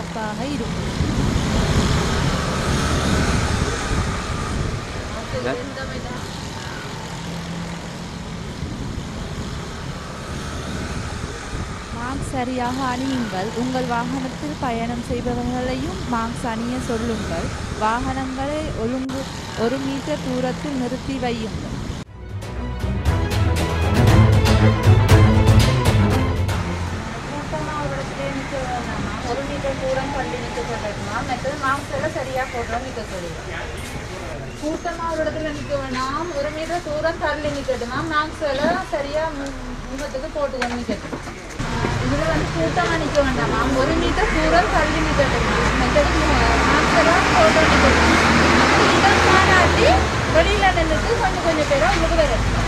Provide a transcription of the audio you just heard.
பாதுகாப்பாக இருக்கும் மாஸ்க் சரியாக அணியுங்கள் உங்கள் வாகனத்தில் பயணம் செய்பவர்களையும் மாஸ்க் அணிய சொல்லுங்கள் வாகனங்களை ஒழுங்கு ஒரு மீட்டர் தூரத்தில் நிறுத்தி வையுங்கள் கூட்டமாக ஒரு இடத்துல நிற்க வேண்டாமா ஒரு மீட்டர் தூரம் தள்ளி நிற்க சொல்லணுமா மற்றது மாஸ்க் எல்லாம் சரியாக போடுறோம் நிற்க சொல்லிடுவோம் கூட்டமாக ஒரு இடத்துல நிற்க வேணாம் ஒரு மீட்டர் தூரம் தள்ளி நிற்கட்டுமா மாஸ்க் எல்லாம் சரியாக முகத்துக்கு போட்டுக்கணும் நிற்கட்டும் இதில் வந்து கூட்டமாக நிற்க வேண்டாமா ஒரு மீட்டர் தூரம் தள்ளி நிற்கட்டுமா மற்றது மாஸ்க் எல்லாம் போட்டு நிற்கட்டும் இடம் காணாட்டி வெளியில் நின்றுட்டு கொஞ்சம் கொஞ்சம் பேரும் உங்களுக்கு வரணும்